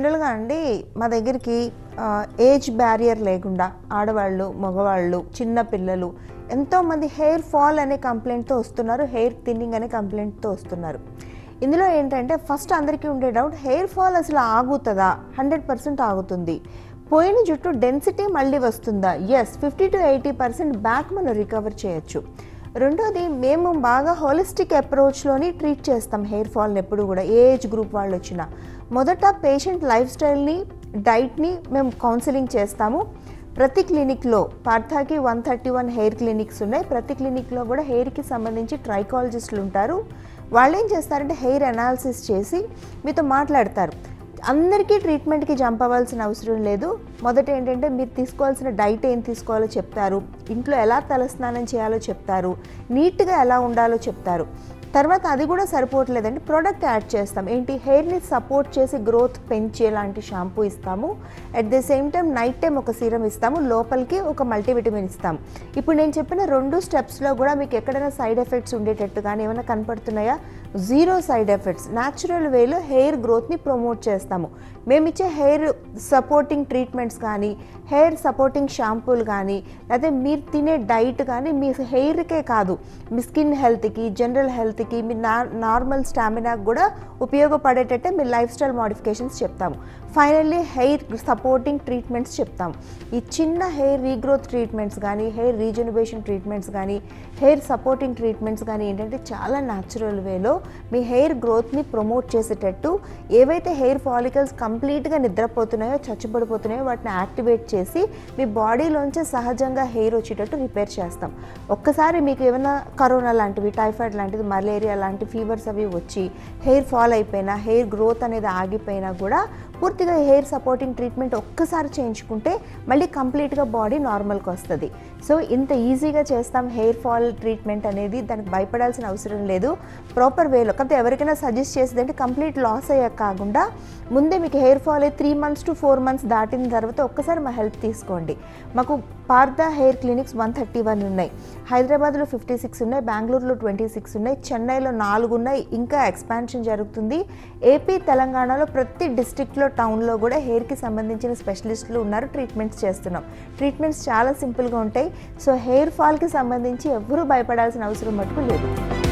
జనరల్గా అండి మా దగ్గరికి ఆ, ఏజ్ బ్యారియర్ లేకుండా ఆడవాళ్ళు మగవాళ్ళు చిన్న పిల్లలు ఎంతోమంది హెయిర్ ఫాల్ అనే కంప్లైంట్తో వస్తున్నారు హెయిర్ థిన్నింగ్ అనే కంప్లైంట్తో వస్తున్నారు ఇందులో ఏంటంటే ఫస్ట్ అందరికీ ఉండే డౌట్ హెయిర్ ఫాల్ అసలు ఆగుతుందా హండ్రెడ్ పర్సెంట్ ఆగుతుంది పోయిన జుట్టు డెన్సిటీ మళ్ళీ వస్తుందా yes fifty to eighty percent back మనం రికవర్ చేయొచ్చు రెండోది మేము బాగా హోలిస్టిక్ అప్రోచ్లోని ట్రీట్ చేస్తాం హెయిర్ ఫాల్ని ఎప్పుడు కూడా ఏ ఏజ్ గ్రూప్ వాళ్ళు వచ్చినా మొదట పేషెంట్ లైఫ్ స్టైల్ని డైట్ని మేము కౌన్సిలింగ్ చేస్తాము ప్రతి క్లినిక్లో పార్థాకి one thirty one hair clinics ఉన్నాయి ప్రతి క్లినిక్లో కూడా హెయిర్కి సంబంధించి ట్రైకాలజిస్టులు ఉంటారు వాళ్ళు ఏం చేస్తారంటే హెయిర్ అనాలిసిస్ చేసి మీతో మాట్లాడతారు అందరికీ ట్రీట్మెంట్కి జంప్ అవ్వాల్సిన అవసరం లేదు మొదట ఏంటంటే మీరు తీసుకోవాల్సిన డైట్ ఏం తీసుకోవాలో చెప్తారు ఇంట్లో ఎలా తలస్నానం చేయాలో చెప్తారు నీట్గా ఎలా ఉండాలో చెప్తారు తర్వాత అది కూడా సరిపోవట్లేదండి ప్రోడక్ట్ యాడ్ చేస్తాం ఏంటి హెయిర్ని సపోర్ట్ చేసి గ్రోత్ పెంచే లాంటి షాంపూ ఇస్తాము at the same time night time ఒక సీరం ఇస్తాము లోపలికి ఒక మల్టీవిటమిన్ ఇస్తాము ఇప్పుడు నేను చెప్పిన రెండు స్టెప్స్లో కూడా మీకు ఎక్కడైనా సైడ్ ఎఫెక్ట్స్ ఉండేటట్టు కానీ ఏమైనా కనపడుతున్నాయా జీరో సైడ్ ఎఫెక్ట్స్ న్యాచురల్ వేలో హెయిర్ గ్రోత్ని ప్రమోట్ చేస్తాము మేము ఇచ్చే హెయిర్ సపోర్టింగ్ ట్రీట్మెంట్స్ కానీ హెయిర్ సపోర్టింగ్ షాంపూలు కానీ లేకపోతే మీరు తినే డైట్ కానీ మీ హెయిర్కే కాదు మీ స్కిన్ హెల్త్కి జనరల్ హెల్త్కి మీ నా నార్మల్ స్టామినాకి కూడా ఉపయోగపడేటట్టే మీ లైఫ్ స్టైల్ మోడిఫికేషన్స్ చెప్తాము ఫైనల్లీ హెయిర్ సపోర్టింగ్ ట్రీట్మెంట్స్ చెప్తాము ఈ చిన్న హెయిర్ రీగ్రోత్ ట్రీట్మెంట్స్ కానీ హెయిర్ రీజనరేషన్ ట్రీట్మెంట్స్ కానీ హెయిర్ సపోర్టింగ్ ట్రీట్మెంట్స్ కానీ ఏంటంటే చాలా న్యాచురల్ వేలో మీ హెయిర్ గ్రోత్ని ప్రమోట్ చేసేటట్టు ఏవైతే హెయిర్ ఫాలికల్స్ కంప్లీట్గా నిద్రపోతున్నాయో చచ్చుబడిపోతున్నాయో వాటిని యాక్టివేట్ చేసి మీ బాడీలోంచి సహజంగా హెయిర్ వచ్చేటట్టు రిపేర్ చేస్తాం ఒక్కసారి మీకు ఏమైనా కరోనా లాంటివి టైఫాయిడ్ లాంటిది మలేరియా లాంటి ఫీవర్స్ అవి వచ్చి హెయిర్ ఫాల్ అయిపోయినా హెయిర్ గ్రోత్ అనేది ఆగిపోయినా కూడా పూర్తిగా హెయిర్ సపోర్టింగ్ ట్రీట్మెంట్ ఒక్కసారి చేయించుకుంటే మళ్ళీ కంప్లీట్గా బాడీ నార్మల్కి వస్తుంది సో ఇంత ఈజీగా చేస్తాం హెయిర్ ఫాల్ ట్రీట్మెంట్ అనేది దానికి భయపడాల్సిన అవసరం లేదు ప్రాపర్ వేలో కాకపోతే ఎవరికైనా సజెస్ట్ చేసేదంటే కంప్లీట్ లాస్ అయ్యాక కాకుండా ముందే మీకు హెయిర్ ఫాల్ అయ్యి three months to four months దాటిన తర్వాత ఒక్కసారి మా హెల్ప్ తీసుకోండి మాకు Partha hair clinics one thirty one ఉన్నాయి హైదరాబాద్లో ఫిఫ్టీ సిక్స్ ఉన్నాయి బెంగళూరులో ట్వంటీ సిక్స్ ఉన్నాయి చెన్నైలో నాలుగు ఉన్నాయి ఇంకా ఎక్స్పాన్షన్ జరుగుతుంది ఏపీ తెలంగాణలో ప్రతి డిస్ట్రిక్ట్లో టౌన్లో కూడా హెయిర్కి సంబంధించిన స్పెషలిస్టులు ఉన్నారు ట్రీట్మెంట్స్ చేస్తున్నాం ట్రీట్మెంట్స్ చాలా సింపుల్గా ఉంటాయి సో హెయిర్ ఫాల్కి సంబంధించి ఎవ్వరూ భయపడాల్సిన అవసరం మటుకు లేదు